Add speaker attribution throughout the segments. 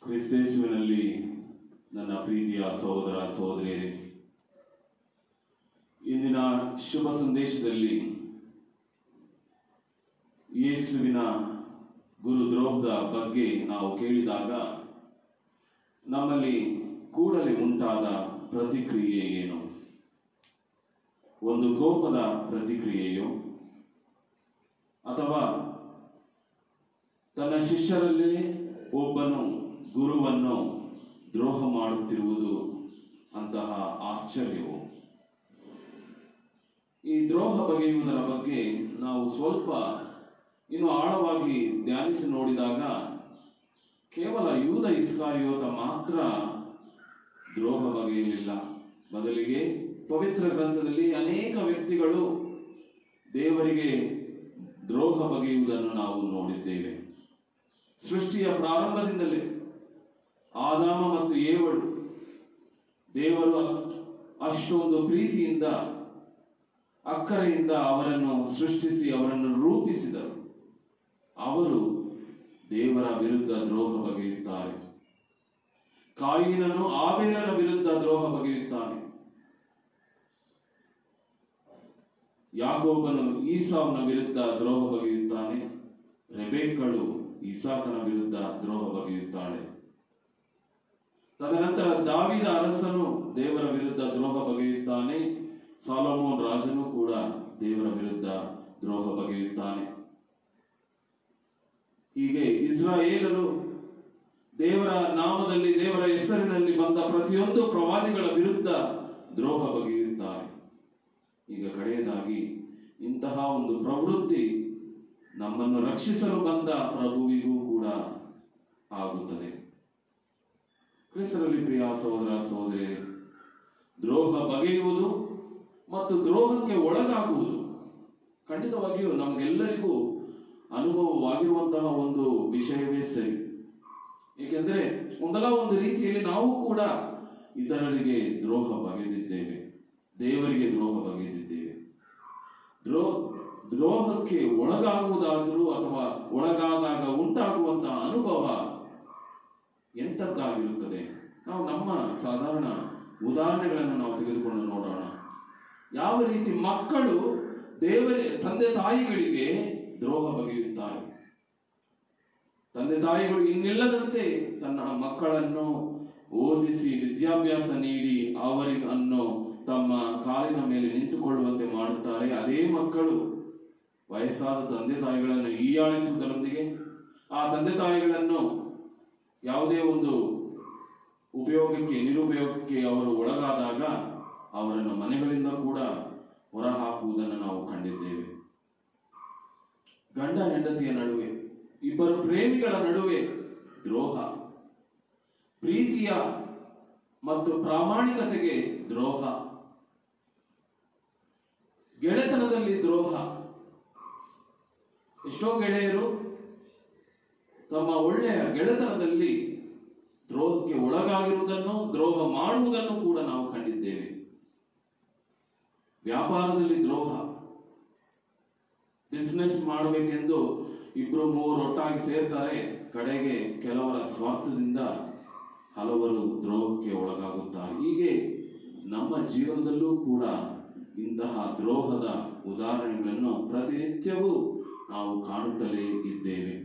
Speaker 1: ಕ್ರಿಸ್ತೇಸುವಿನಲ್ಲಿ ನನ್ನ ಪ್ರೀತಿಯ ಸಹೋದರ ಸಹೋದರಿಯರೇ ಇಂದಿನ ಶುಭ ಸಂದೇಶದಲ್ಲಿ ಯೇಸುವಿನ ಗುರುದ್ರೋಹದ ಬಗ್ಗೆ ನಾವು ಕೇಳಿದಾಗ ನಮ್ಮಲ್ಲಿ ಕೂಡಲೇ ಉಂಟಾದ ಪ್ರತಿಕ್ರಿಯೆ ಏನು ಒಂದು ಕೋಪದ ಪ್ರತಿಕ್ರಿಯೆಯೋ ಅಥವಾ ತನ್ನ ಶಿಷ್ಯರಲ್ಲಿ ಒಬ್ಬನು ಗುರುವನ್ನು ದ್ರೋಹ ಮಾಡುತ್ತಿರುವುದು ಅಂತಹ ಆಶ್ಚರ್ಯವು ಈ ದ್ರೋಹ ಬಗೆಯುವುದರ ಬಗ್ಗೆ ನಾವು ಸ್ವಲ್ಪ ಇನ್ನು ಆಳವಾಗಿ ಧ್ಯಾನಿಸಿ ನೋಡಿದಾಗ ಕೇವಲ ಯೂದ ಇಸ್ಕಾರಿಯೋತ ಮಾತ್ರ ದ್ರೋಹ ಬಗೆಯಲಿಲ್ಲ ಬದಲಿಗೆ ಪವಿತ್ರ ಗ್ರಂಥದಲ್ಲಿ ಅನೇಕ ವ್ಯಕ್ತಿಗಳು ದೇವರಿಗೆ ದ್ರೋಹ ಬಗೆಯುವುದನ್ನು ನಾವು ನೋಡಿದ್ದೇವೆ ಸೃಷ್ಟಿಯ ಪ್ರಾರಂಭದಿಂದಲೇ ಆದಾಮ ಮತ್ತು ಏವಳು ದೇವರು ಅಷ್ಟೊಂದು ಪ್ರೀತಿಯಿಂದ ಅಕ್ಕರೆಯಿಂದ ಅವರನ್ನು ಸೃಷ್ಟಿಸಿ ಅವರನ್ನು ರೂಪಿಸಿದರು ಅವರು ದೇವರ ವಿರುದ್ಧ ದ್ರೋಹ ಬಗೆಯುತ್ತಾರೆ ಕಾಯಿನನು ಆಬೇಲನ ವಿರುದ್ಧ ದ್ರೋಹ ಬಗೆಯುತ್ತಾನೆ ಯಾಕೋಬನು ಈಸಾವನ ವಿರುದ್ಧ ದ್ರೋಹ ಬಗೆಯುತ್ತಾನೆ ರೆಬೇಕ್ಕಳು ಇಸಾಕನ ವಿರುದ್ಧ ದ್ರೋಹ ಬಗೆಯುತ್ತಾಳೆ ತದನಂತರ ದಾವಿದ ಅರಸನು ದೇವರ ವಿರುದ್ಧ ದ್ರೋಹ ಬಗೆಯುತ್ತಾನೆ ಸಾಲಮೋನ್ ರಾಜನು ಕೂಡ ದೇವರ ವಿರುದ್ಧ ದ್ರೋಹ ಬಗೆಯುತ್ತಾನೆ ಹೀಗೆ ಇಸ್ರಾಯೇಲರು ದೇವರ ನಾಮದಲ್ಲಿ ದೇವರ ಹೆಸರಿನಲ್ಲಿ ಬಂದ ಪ್ರತಿಯೊಂದು ಪ್ರವಾದಿಗಳ ವಿರುದ್ಧ ದ್ರೋಹ ಬಗೆಯುತ್ತಾರೆ ಈಗ ಕಡೆಯದಾಗಿ ಇಂತಹ ಒಂದು ಪ್ರವೃತ್ತಿ ನಮ್ಮನ್ನು ರಕ್ಷಿಸಲು ಬಂದ ಪ್ರಭುವಿಗೂ ಕೂಡ ಆಗುತ್ತದೆ ಕ್ರಿಸ್ತರಲ್ಲಿ ಪ್ರಿಯ ಸಹೋದರ ಸಹೋದರಿ ದ್ರೋಹ ಬಗೆಯುವುದು ಮತ್ತು ದ್ರೋಹಕ್ಕೆ ಒಳಗಾಗುವುದು ಖಂಡಿತವಾಗಿಯೂ ನಮಗೆಲ್ಲರಿಗೂ ಅನುಭವವಾಗಿರುವಂತಹ ಒಂದು ವಿಷಯವೇ ಸರಿ ಏಕೆಂದರೆ ಒಂದಲ್ಲ ಒಂದು ರೀತಿಯಲ್ಲಿ ನಾವು ಕೂಡ ಇತರರಿಗೆ ದ್ರೋಹ ಬಗೆದಿದ್ದೇವೆ ದೇವರಿಗೆ ದ್ರೋಹ ಬಗೆದಿದ್ದೇವೆ ದ್ರೋ ದ್ರೋಹಕ್ಕೆ ಒಳಗಾಗುವುದಾದರೂ ಅಥವಾ ಒಳಗಾದಾಗ ಉಂಟಾಗುವಂತಹ ಅನುಭವ ಎಂಥದ್ದಾಗಿರುತ್ತದೆ ನಾವು ನಮ್ಮ ಸಾಧಾರಣ ಉದಾಹರಣೆಗಳನ್ನು ನಾವು ತೆಗೆದುಕೊಂಡು ನೋಡೋಣ ಯಾವ ರೀತಿ ಮಕ್ಕಳು ದೇವರ ತಂದೆ ತಾಯಿಗಳಿಗೆ ದ್ರೋಹ ಬಗೆಯುತ್ತಾರೆ ತಂದೆ ತಾಯಿಗಳು ಇನ್ನಿಲ್ಲದಂತೆ ತನ್ನ ಮಕ್ಕಳನ್ನು ಓದಿಸಿ ವಿದ್ಯಾಭ್ಯಾಸ ನೀಡಿ ಅವರಿಗನ್ನು ತಮ್ಮ ಕಾಲಿನ ಮೇಲೆ ನಿಂತುಕೊಳ್ಳುವಂತೆ ಮಾಡುತ್ತಾರೆ ಅದೇ ಮಕ್ಕಳು ವಯಸ್ಸಾದ ತಂದೆ ತಾಯಿಗಳನ್ನು ಹೀಯಾಳಿಸುವುದರೊಂದಿಗೆ ಆ ತಂದೆ ತಾಯಿಗಳನ್ನು ಯಾವುದೇ ಒಂದು ಉಪಯೋಗಕ್ಕೆ ನಿರುಪಯೋಗಕ್ಕೆ ಅವರು ಒಳಗಾದಾಗ ಅವರನ್ನು ಮನೆಗಳಿಂದ ಕೂಡ ಹೊರಹಾಕುವುದನ್ನು ನಾವು ಕಂಡಿದ್ದೇವೆ ಗಂಡ ಹೆಂಡತಿಯ ನಡುವೆ ಇಬ್ಬರು ಪ್ರೇಮಿಗಳ ನಡುವೆ ದ್ರೋಹ ಪ್ರೀತಿಯ ಮತ್ತು ಪ್ರಾಮಾಣಿಕತೆಗೆ ದ್ರೋಹ ಗೆಳೆತನದಲ್ಲಿ ದ್ರೋಹ ಎಷ್ಟೋ ಗೆಳೆಯರು ತಮ್ಮ ಒಳ್ಳೆಯ ಗೆಳೆತನದಲ್ಲಿ ದ್ರೋಹಕ್ಕೆ ಒಳಗಾಗಿರುವುದನ್ನು ದ್ರೋಹ ಮಾಡುವುದನ್ನು ಕೂಡ ನಾವು ಕಂಡಿದ್ದೇವೆ ವ್ಯಾಪಾರದಲ್ಲಿ ದ್ರೋಹ ಬಿಸ್ನೆಸ್ ಮಾಡಬೇಕೆಂದು ಇಬ್ರು ಮೂವರು ಒಟ್ಟಾಗಿ ಸೇರ್ತಾರೆ ಕಡೆಗೆ ಕೆಲವರ ಸ್ವಾರ್ಥದಿಂದ ಹಲವರು ದ್ರೋಹಕ್ಕೆ ಒಳಗಾಗುತ್ತಾರೆ ಹೀಗೆ ನಮ್ಮ ಜೀವನದಲ್ಲೂ ಕೂಡ ಇಂತಹ ದ್ರೋಹದ ಉದಾಹರಣೆಗಳನ್ನು ಪ್ರತಿನಿತ್ಯವೂ ನಾವು ಕಾಣುತ್ತಲೇ ಇದ್ದೇವೆ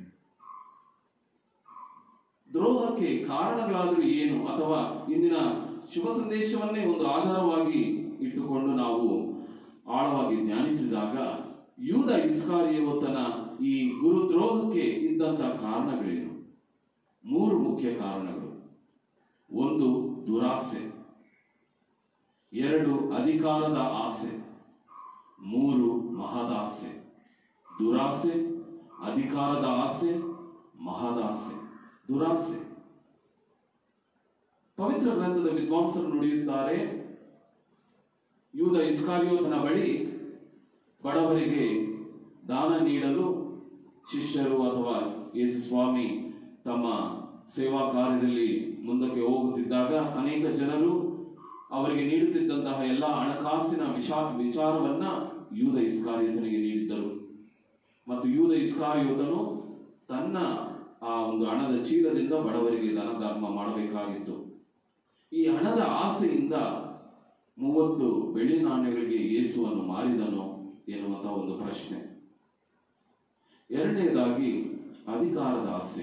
Speaker 1: ದ್ರೋಹಕ್ಕೆ ಕಾರಣಗಳಾದರೂ ಏನು ಅಥವಾ ಇಂದಿನ ಶುಭ ಸಂದೇಶವನ್ನೇ ಒಂದು ಆಧಾರವಾಗಿ ಇಟ್ಟುಕೊಂಡು ನಾವು ಆಳವಾಗಿ ಧ್ಯಾನಿಸಿದಾಗ ಯೂದ ಇಸ್ಕಾರಿಯವತನ ಈ ಗುರುದ್ರೋಹಕ್ಕೆ ಇದ್ದಂತ ಕಾರಣಗಳೇನು ಮೂರು ಮುಖ್ಯ ಕಾರಣಗಳು ಒಂದು ದುರಾಸೆ ಎರಡು ಅಧಿಕಾರದ ಆಸೆ ಮೂರು ಮಹದಾಸೆ ದುರಾಸೆ ಅಧಿಕಾರದ ಆಸೆ ಮಹದಾಸೆ ದುರಾಸೆ ಪವಿತ್ರ ಗ್ರಂಥದ ವಿದ್ವಾಂಸರು ನುಡಿಯುತ್ತಾರೆ ಯೂದ ಇಸ್ಕಾರಿಯೋತನ ಬಳಿ ಬಡವರಿಗೆ ದಾನ ನೀಡಲು ಶಿಷ್ಯರು ಅಥವಾ ಯೇಸು ಸ್ವಾಮಿ ತಮ್ಮ ಸೇವಾ ಕಾರ್ಯದಲ್ಲಿ ಮುಂದಕ್ಕೆ ಹೋಗುತ್ತಿದ್ದಾಗ ಅನೇಕ ಜನರು ಅವರಿಗೆ ನೀಡುತ್ತಿದ್ದಂತಹ ಎಲ್ಲ ಹಣಕಾಸಿನ ವಿಶಾ ವಿಚಾರವನ್ನ ಯೂದ ಇಸ್ಕಾರಿಯೋತನಿಗೆ ನೀಡಿದ್ದರು ಮತ್ತು ಯೂದ ಇಸ್ಕಾರಿಯೋತನು ತನ್ನ ಆ ಒಂದು ಹಣದ ಚೀಲದಿಂದ ಬಡವರಿಗೆ ದಾನ ಧರ್ಮ ಮಾಡಬೇಕಾಗಿತ್ತು ಈ ಹಣದ ಆಸೆಯಿಂದ ಮೂವತ್ತು ಬೆಳ್ಳಿ ನಾಣ್ಯಗಳಿಗೆ ಯೇಸುವನ್ನು ಮಾರಿದನು ಎನ್ನುವಂತ ಒಂದು ಪ್ರಶ್ನೆ ಎರಡನೇದಾಗಿ ಅಧಿಕಾರದ ಆಸೆ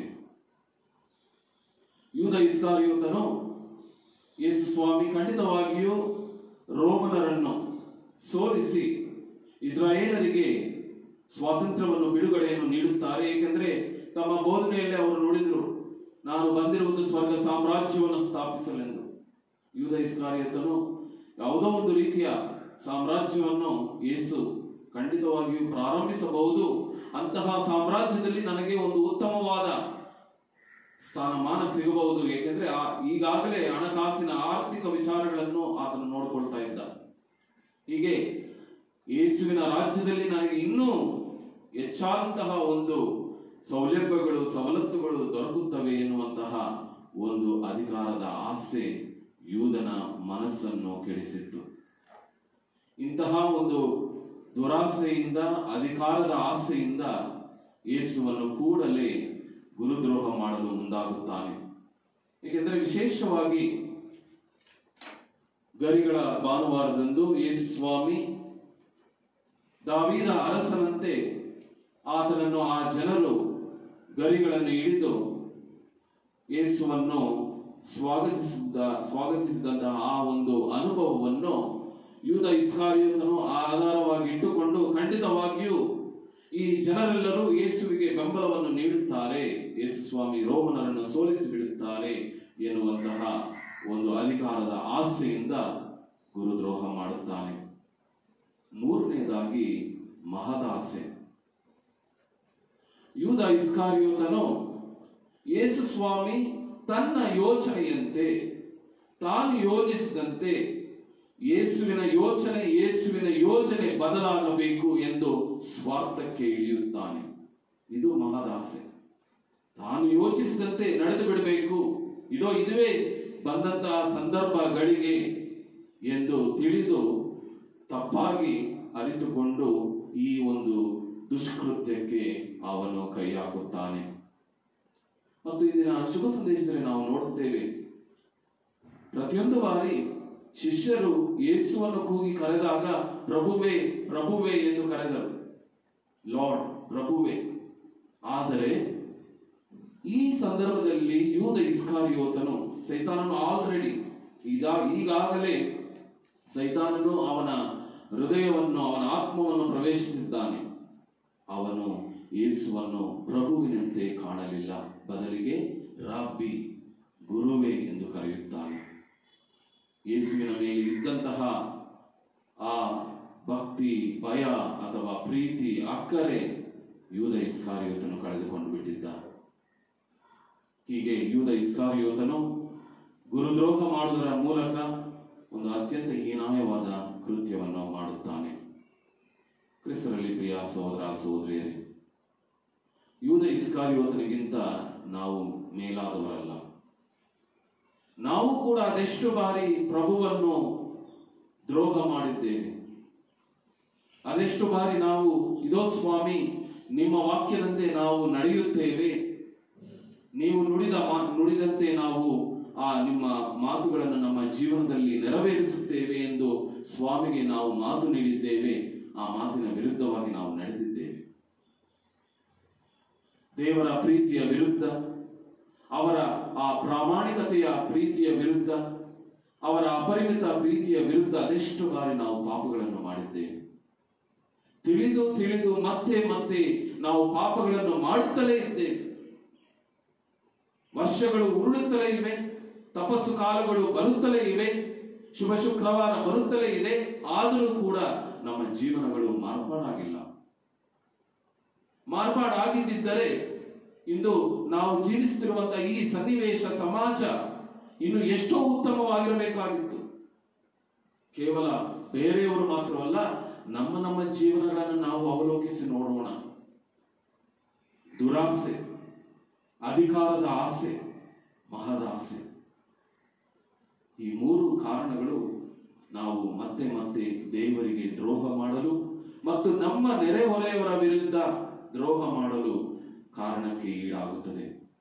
Speaker 1: ಯೂದ ಇಸ್ಕಾರಿಯೋತನು ಯೇಸು ಸ್ವಾಮಿ ಖಂಡಿತವಾಗಿಯೂ ರೋಮನರನ್ನು ಸೋಲಿಸಿ ಇಸ್ರಾಯೇಲರಿಗೆ ಸ್ವಾತಂತ್ರ್ಯವನ್ನು ಬಿಡುಗಡೆಯನ್ನು ನೀಡುತ್ತಾರೆ ಏಕೆಂದರೆ ತಮ್ಮ ಬೋಧನೆಯಲ್ಲಿ ಅವರು ನುಡಿದರು ನಾನು ಬಂದಿರುವುದು ಸ್ವರ್ಗ ಸಾಮ್ರಾಜ್ಯವನ್ನು ಸ್ಥಾಪಿಸಲೆಂದು ಯೂದ ಇಸ್ಕಾರಿಯತನು ಯಾವುದೋ ಒಂದು ರೀತಿಯ ಸಾಮ್ರಾಜ್ಯವನ್ನು ಯೇಸು ಖಂಡಿತವಾಗಿಯೂ ಪ್ರಾರಂಭಿಸಬಹುದು ಅಂತಹ ಸಾಮ್ರಾಜ್ಯದಲ್ಲಿ ನನಗೆ ಒಂದು ಉತ್ತಮವಾದ ಸ್ಥಾನಮಾನ ಸಿಗಬಹುದು ಏಕೆಂದ್ರೆ ಆ ಈಗಾಗಲೇ ಹಣಕಾಸಿನ ಆರ್ಥಿಕ ವಿಚಾರಗಳನ್ನು ಆತನು ನೋಡಿಕೊಳ್ತಾ ಇದ್ದ ಹೀಗೆ ಯೇಸುವಿನ ರಾಜ್ಯದಲ್ಲಿ ನನಗೆ ಇನ್ನೂ ಹೆಚ್ಚಾದಂತಹ ಒಂದು ಸೌಲಭ್ಯಗಳು ಸವಲತ್ತುಗಳು ದೊರಕುತ್ತವೆ ಎನ್ನುವಂತಹ ಒಂದು ಅಧಿಕಾರದ ಆಸೆ ಯೂದನ ಮನಸ್ಸನ್ನು ಕೆಡಿಸಿತ್ತು ಇಂತಹ ಒಂದು ದುರಾಸೆಯಿಂದ ಅಧಿಕಾರದ ಆಸೆಯಿಂದ ಯೇಸುವನ್ನು ಕೂಡಲೇ ಗುರುದ್ರೋಹ ಮಾಡಲು ಮುಂದಾಗುತ್ತಾನೆ ಏಕೆಂದರೆ ವಿಶೇಷವಾಗಿ ಗರಿಗಳ ಭಾನುವಾರದಂದು ಯೇಸು ಸ್ವಾಮಿ ದಾವೀದ ಅರಸನಂತೆ ಆತನನ್ನು ಆ ಜನರು ಗರಿಗಳನ್ನು ಹಿಡಿದು ಯೇಸುವನ್ನು ಸ್ವಾಗತಿಸಿದ ಸ್ವಾಗತಿಸಿದಂತಹ ಆ ಒಂದು ಅನುಭವವನ್ನು ಯೂದ ಇಸ್ಕಾರಿಯೋತನು ಆಧಾರವಾಗಿ ಇಟ್ಟುಕೊಂಡು ಖಂಡಿತವಾಗಿಯೂ ಈ ಜನರೆಲ್ಲರೂ ಯೇಸುವಿಗೆ ಬೆಂಬಲವನ್ನು ನೀಡುತ್ತಾರೆ ಯೇಸು ಸ್ವಾಮಿ ರೋಮನರನ್ನು ಸೋಲಿಸಿ ಬಿಡುತ್ತಾರೆ ಎನ್ನುವಂತಹ ಒಂದು ಅಧಿಕಾರದ ಆಸೆಯಿಂದ ಗುರುದ್ರೋಹ ಮಾಡುತ್ತಾನೆ ಮೂರನೇದಾಗಿ ಮಹದಾಸೆ ಯೂದ ಇಸ್ಕಾರಿಯೋತನು ಯೇಸು ಸ್ವಾಮಿ ತನ್ನ ಯೋಚನೆಯಂತೆ ತಾನು ಯೋಜಿಸಿದಂತೆ ಯೇಸುವಿನ ಯೋಚನೆ ಯೇಸುವಿನ ಯೋಜನೆ ಬದಲಾಗಬೇಕು ಎಂದು ಸ್ವಾರ್ಥಕ್ಕೆ ಇಳಿಯುತ್ತಾನೆ ಇದು ಮಹದಾಸೆ ತಾನು ಯೋಚಿಸಿದಂತೆ ನಡೆದು ಬಿಡಬೇಕು ಇದೋ ಇದುವೇ ಬಂದಂತಹ ಸಂದರ್ಭಗಳಿಗೆ ಎಂದು ತಿಳಿದು ತಪ್ಪಾಗಿ ಅರಿತುಕೊಂಡು ಈ ಒಂದು ದುಷ್ಕೃತ್ಯಕ್ಕೆ ಅವನು ಕೈ ಹಾಕುತ್ತಾನೆ ಮತ್ತು ಇಂದಿನ ಶುಭ ಸಂದೇಶದಲ್ಲಿ ನಾವು ನೋಡುತ್ತೇವೆ ಪ್ರತಿಯೊಂದು ಬಾರಿ ಶಿಷ್ಯರು ಯೇಸುವನ್ನು ಕೂಗಿ ಕರೆದಾಗ ಪ್ರಭುವೇ ಪ್ರಭುವೇ ಎಂದು ಕರೆದರು ಲಾರ್ಡ್ ಪ್ರಭುವೇ ಆದರೆ ಈ ಸಂದರ್ಭದಲ್ಲಿ ಯೂದ ಇಸ್ಕಾರಿಯೋತನು ಸೈತಾನನು ಆಲ್ರೆಡಿ ಈಗ ಈಗಾಗಲೇ ಸೈತಾನನು ಅವನ ಹೃದಯವನ್ನು ಅವನ ಆತ್ಮವನ್ನು ಪ್ರವೇಶಿಸಿದ್ದಾನೆ ಅವನು ಯೇಸುವನ್ನು ಪ್ರಭುವಿನಂತೆ ಕಾಣಲಿಲ್ಲ ಬದಲಿಗೆ ರಾಬ್ಬಿ ಗುರುವೇ ಎಂದು ಕರೆಯುತ್ತಾನೆ ಯೇಸುವಿನ ಮೇಲೆ ಇದ್ದಂತಹ ಆ ಭಕ್ತಿ ಭಯ ಅಥವಾ ಪ್ರೀತಿ ಅಕ್ಕರೆ ಯೂದ ಇಸ್ಕಾರಿಯೋತನು ಕಳೆದುಕೊಂಡು ಬಿಟ್ಟಿದ್ದ ಹೀಗೆ ಯೂದ ಇಸ್ಕಾರಿಯೋತನು ಗುರುದ್ರೋಹ ಮಾಡುವುದರ ಮೂಲಕ ಒಂದು ಅತ್ಯಂತ ಹೀನಾಯವಾದ ಕೃತ್ಯವನ್ನು ಮಾಡುತ್ತಾನೆ ಕ್ರಿಸ್ತರಲ್ಲಿ ಪ್ರಿಯ ಸಹೋದರ ಸಹೋದರಿಯರೇ ಯೂದ ಇಸ್ಕಾರಿಯೋತನಿಗಿಂತ ನಾವು ಮೇಲಾದವರಲ್ಲ ನಾವು ಕೂಡ ಅದೆಷ್ಟು ಬಾರಿ ಪ್ರಭುವನ್ನು ದ್ರೋಹ ಮಾಡಿದ್ದೇವೆ ಅದೆಷ್ಟು ಬಾರಿ ನಾವು ಇದೋ ಸ್ವಾಮಿ ನಿಮ್ಮ ವಾಕ್ಯದಂತೆ ನಾವು ನಡೆಯುತ್ತೇವೆ ನೀವು ನುಡಿದ ಮಾ- ನುಡಿದಂತೆ ನಾವು ಆ ನಿಮ್ಮ ಮಾತುಗಳನ್ನು ನಮ್ಮ ಜೀವನದಲ್ಲಿ ನೆರವೇರಿಸುತ್ತೇವೆ ಎಂದು ಸ್ವಾಮಿಗೆ ನಾವು ಮಾತು ನೀಡಿದ್ದೇವೆ ಆ ಮಾತಿನ ವಿರುದ್ಧವಾಗಿ ನಾವು ನಡೆದಿದ್ದೇವೆ ದೇವರ ಪ್ರೀತಿಯ ವಿರುದ್ಧ ಅವರ ಆ ಪ್ರಾಮಾಣಿಕತೆಯ ಪ್ರೀತಿಯ ವಿರುದ್ಧ ಅವರ ಅಪರಿಮಿತ ಪ್ರೀತಿಯ ವಿರುದ್ಧ ಅದೆಷ್ಟು ಬಾರಿ ನಾವು ಪಾಪಗಳನ್ನು ಮಾಡಿದ್ದೇವೆ ತಿಳಿದು ತಿಳಿದು ಮತ್ತೆ ಮತ್ತೆ ನಾವು ಪಾಪಗಳನ್ನು ಮಾಡುತ್ತಲೇ ಇದ್ದೇವೆ ವರ್ಷಗಳು ಉರುಳುತ್ತಲೇ ಇವೆ ತಪಸ್ಸು ಕಾಲಗಳು ಬರುತ್ತಲೇ ಇವೆ ಶುಭ ಶುಕ್ರವಾರ ಬರುತ್ತಲೇ ಇದೆ ಆದರೂ ಕೂಡ ನಮ್ಮ ಜೀವನಗಳು ಮಾರ್ಪಾಡಾಗಿಲ್ಲ ಮಾರ್ಪಾಡಾಗಿದ್ದರೆ ಇಂದು ನಾವು ಜೀವಿಸುತ್ತಿರುವಂತಹ ಈ ಸನ್ನಿವೇಶ ಸಮಾಜ ಇನ್ನು ಎಷ್ಟೋ ಉತ್ತಮವಾಗಿರಬೇಕಾಗಿತ್ತು ಕೇವಲ ಬೇರೆಯವರು ಮಾತ್ರವಲ್ಲ ನಮ್ಮ ನಮ್ಮ ಜೀವನಗಳನ್ನು ನಾವು ಅವಲೋಕಿಸಿ ನೋಡೋಣ ದುರಾಸೆ ಅಧಿಕಾರದ ಆಸೆ ಮಹದಾಸೆ ಈ ಮೂರು ಕಾರಣಗಳು ನಾವು ಮತ್ತೆ ಮತ್ತೆ ದೇವರಿಗೆ ದ್ರೋಹ ಮಾಡಲು ಮತ್ತು ನಮ್ಮ ನೆರೆಹೊರೆಯವರ ವಿರುದ್ಧ ದ್ರೋಹ ಮಾಡಲು ಕಾರಣಕ್ಕೆ ಈಡಾಗುತ್ತದೆ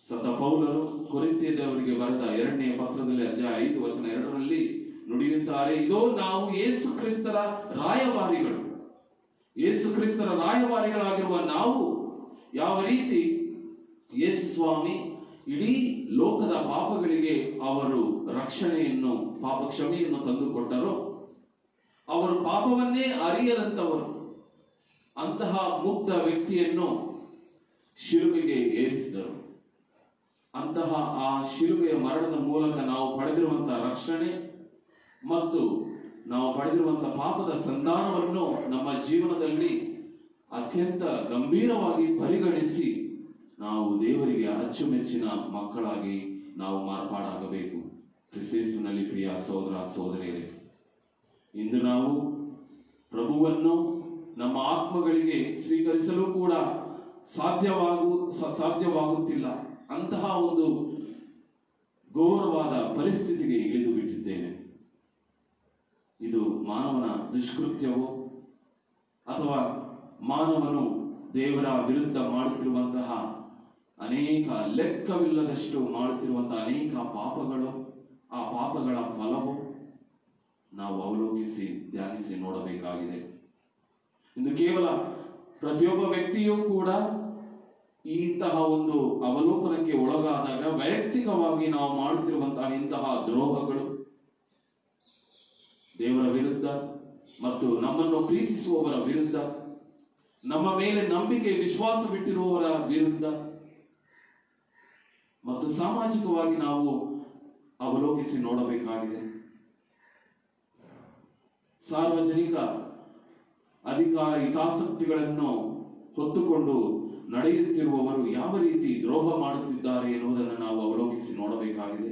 Speaker 1: ಸತ ಪೌಲರು ಕೊರಿಂತಿಯದವರಿಗೆ ಬರೆದ ಎರಡನೇ ಪತ್ರದಲ್ಲಿ ಅಧ್ಯಾಯ ಐದು ವಚನ ಎರಡರಲ್ಲಿ ನುಡಿಯುತ್ತಾರೆ ಇದೋ ನಾವು ಯೇಸು ಕ್ರಿಸ್ತರ ರಾಯಭಾರಿಗಳು ಯೇಸು ಕ್ರಿಸ್ತರ ರಾಯಭಾರಿಗಳಾಗಿರುವ ನಾವು ಯಾವ ರೀತಿ ಯೇಸು ಸ್ವಾಮಿ ಇಡೀ ಲೋಕದ ಪಾಪಗಳಿಗೆ ಅವರು ರಕ್ಷಣೆಯನ್ನು ಪಾಪ ಕ್ಷಮೆಯನ್ನು ತಂದುಕೊಟ್ಟರೋ ಅವರು ಪಾಪವನ್ನೇ ಅರಿಯದಂತವರು ಅಂತಹ ಮುಗ್ಧ ವ್ಯಕ್ತಿಯನ್ನು ಶಿಲುಬೆಗೆ ಏರಿಸಿದರು ಅಂತಹ ಆ ಶಿಲುಬೆಯ ಮರಣದ ಮೂಲಕ ನಾವು ಪಡೆದಿರುವಂತಹ ರಕ್ಷಣೆ ಮತ್ತು ನಾವು ಪಡೆದಿರುವಂತಹ ಪಾಪದ ಸಂಧಾನವನ್ನು ನಮ್ಮ ಜೀವನದಲ್ಲಿ ಅತ್ಯಂತ ಗಂಭೀರವಾಗಿ ಪರಿಗಣಿಸಿ ನಾವು ದೇವರಿಗೆ ಅಚ್ಚುಮೆಚ್ಚಿನ ಮಕ್ಕಳಾಗಿ ನಾವು ಮಾರ್ಪಾಡಾಗಬೇಕು ಕ್ರಿಸ್ತೇಸುನಲ್ಲಿ ಪ್ರಿಯ ಸಹೋದರ ಸಹೋದರಿಯರೇ ಇಂದು ನಾವು ಪ್ರಭುವನ್ನು ನಮ್ಮ ಆತ್ಮಗಳಿಗೆ ಸ್ವೀಕರಿಸಲು ಕೂಡ ಸಾಧ್ಯವಾಗು ಸ- ಸಾಧ್ಯವಾಗುತ್ತಿಲ್ಲ ಅಂತಹ ಒಂದು ಘೋರವಾದ ಪರಿಸ್ಥಿತಿಗೆ ಇಳಿದು ಬಿಟ್ಟಿದ್ದೇವೆ ಇದು ಮಾನವನ ದುಷ್ಕೃತ್ಯವೋ ಅಥವಾ ಮಾನವನು ದೇವರ ವಿರುದ್ಧ ಮಾಡುತ್ತಿರುವಂತಹ ಅನೇಕ ಲೆಕ್ಕವಿಲ್ಲದಷ್ಟು ಮಾಡುತ್ತಿರುವಂತಹ ಅನೇಕ ಪಾಪಗಳು ಆ ಪಾಪಗಳ ಫಲವು ನಾವು ಅವಲೋಕಿಸಿ ಧ್ಯಾನಿಸಿ ನೋಡಬೇಕಾಗಿದೆ ಇಂದು ಕೇವಲ ಪ್ರತಿಯೊಬ್ಬ ವ್ಯಕ್ತಿಯೂ ಕೂಡ ಇಂತಹ ಒಂದು ಅವಲೋಕನಕ್ಕೆ ಒಳಗಾದಾಗ ವೈಯಕ್ತಿಕವಾಗಿ ನಾವು ಮಾಡುತ್ತಿರುವಂತಹ ಇಂತಹ ದ್ರೋಹಗಳು ದೇವರ ವಿರುದ್ಧ ಮತ್ತು ನಮ್ಮನ್ನು ಪ್ರೀತಿಸುವವರ ವಿರುದ್ಧ ನಮ್ಮ ಮೇಲೆ ನಂಬಿಕೆ ವಿಶ್ವಾಸವಿಟ್ಟಿರುವವರ ವಿರುದ್ಧ ಮತ್ತು ಸಾಮಾಜಿಕವಾಗಿ ನಾವು ಅವಲೋಕಿಸಿ ನೋಡಬೇಕಾಗಿದೆ ಸಾರ್ವಜನಿಕ ಅಧಿಕಾರ ಹಿತಾಸಕ್ತಿಗಳನ್ನು ಹೊತ್ತುಕೊಂಡು ನಡೆಯುತ್ತಿರುವವರು ಯಾವ ರೀತಿ ದ್ರೋಹ ಮಾಡುತ್ತಿದ್ದಾರೆ ಎನ್ನುವುದನ್ನು ನಾವು ಅವಲೋಕಿಸಿ ನೋಡಬೇಕಾಗಿದೆ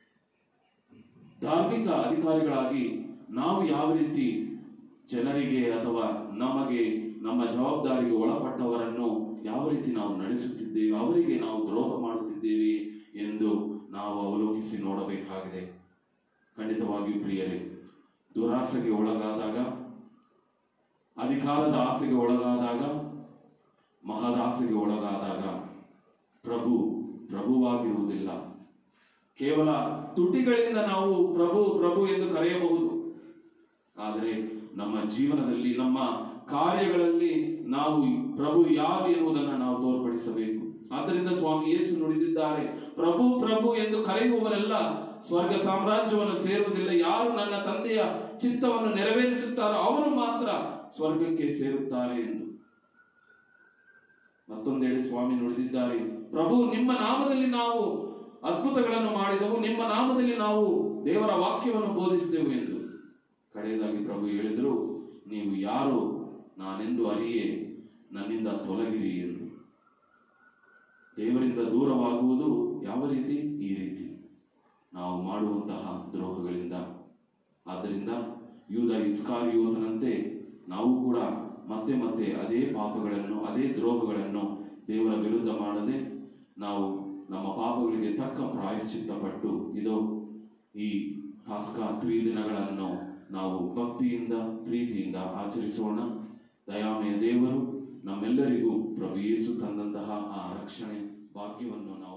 Speaker 1: ಧಾರ್ಮಿಕ ಅಧಿಕಾರಿಗಳಾಗಿ ನಾವು ಯಾವ ರೀತಿ ಜನರಿಗೆ ಅಥವಾ ನಮಗೆ ನಮ್ಮ ಜವಾಬ್ದಾರಿಗೆ ಒಳಪಟ್ಟವರನ್ನು ಯಾವ ರೀತಿ ನಾವು ನಡೆಸುತ್ತಿದ್ದೇವೆ ಅವರಿಗೆ ನಾವು ದ್ರೋಹ ಮಾಡುತ್ತಿದ್ದೇವೆ ಎಂದು ನಾವು ಅವಲೋಕಿಸಿ ನೋಡಬೇಕಾಗಿದೆ ಖಂಡಿತವಾಗಿಯೂ ಪ್ರಿಯರೇ ದುರಾಸೆಗೆ ಒಳಗಾದಾಗ ಅಧಿಕಾರದ ಆಸೆಗೆ ಒಳಗಾದಾಗ ಮಹದಾಸೆಗೆ ಒಳಗಾದಾಗ ಪ್ರಭು ಪ್ರಭುವಾಗಿರುವುದಿಲ್ಲ ಕೇವಲ ತುಟಿಗಳಿಂದ ನಾವು ಪ್ರಭು ಪ್ರಭು ಎಂದು ಕರೆಯಬಹುದು ಆದರೆ ನಮ್ಮ ಜೀವನದಲ್ಲಿ ನಮ್ಮ ಕಾರ್ಯಗಳಲ್ಲಿ ನಾವು ಪ್ರಭು ಯಾರು ಎನ್ನುವುದನ್ನು ನಾವು ತೋರ್ಪಡಿಸಬೇಕು ಆದ್ದರಿಂದ ಸ್ವಾಮಿ ಯೇಸು ನುಡಿದಿದ್ದಾರೆ ಪ್ರಭು ಪ್ರಭು ಎಂದು ಕರೆಯುವವರೆಲ್ಲ ಸ್ವರ್ಗ ಸಾಮ್ರಾಜ್ಯವನ್ನು ಸೇರುವುದಿಲ್ಲ ಯಾರು ನನ್ನ ತಂದೆಯ ಚಿತ್ತವನ್ನು ನೆರವೇರಿಸುತ್ತಾರೋ ಅವರು ಮಾತ್ರ ಸ್ವರ್ಗಕ್ಕೆ ಸೇರುತ್ತಾರೆ ಎಂದು ಮತ್ತೊಂದೆಡೆ ಸ್ವಾಮಿ ನುಡಿದಿದ್ದಾರೆ ಪ್ರಭು ನಿಮ್ಮ ನಾಮದಲ್ಲಿ ನಾವು ಅದ್ಭುತಗಳನ್ನು ಮಾಡಿದೆವು ನಿಮ್ಮ ನಾಮದಲ್ಲಿ ನಾವು ದೇವರ ವಾಕ್ಯವನ್ನು ಬೋಧಿಸಿದೆವು ಎಂದು ಕಡೆಯದಾಗಿ ಪ್ರಭು ಹೇಳಿದರು ನೀವು ಯಾರು ನಾನೆಂದು ಅರಿಯೇ ನನ್ನಿಂದ ತೊಲಗಿರಿ ಎಂದು ದೇವರಿಂದ ದೂರವಾಗುವುದು ಯಾವ ರೀತಿ ಈ ರೀತಿ ನಾವು ಮಾಡುವಂತಹ ದ್ರೋಹಗಳಿಂದ ಆದ್ದರಿಂದ ಯೂದ ಇಸ್ಕಾರಿಯೋತನಂತೆ ನಾವು ಕೂಡ ಮತ್ತೆ ಮತ್ತೆ ಅದೇ ಪಾಪಗಳನ್ನು ಅದೇ ದ್ರೋಹಗಳನ್ನು ದೇವರ ವಿರುದ್ಧ ಮಾಡದೆ ನಾವು ನಮ್ಮ ಪಾಪಗಳಿಗೆ ತಕ್ಕ ಪ್ರಾಯಶ್ಚಿತ್ತಪಟ್ಟು ಇದು ಈ ಪಾಸ್ಕಾ ತ್ರಿದಿನಗಳನ್ನು ನಾವು ಭಕ್ತಿಯಿಂದ ಪ್ರೀತಿಯಿಂದ ಆಚರಿಸೋಣ ದಯಾಮಯ ದೇವರು ನಮ್ಮೆಲ್ಲರಿಗೂ ಪ್ರಭು ಯೇಸು ತಂದಂತಹ ಆ ರಕ್ಷಣೆ ಭಾಗ್ಯವನ್ನು ನಾವು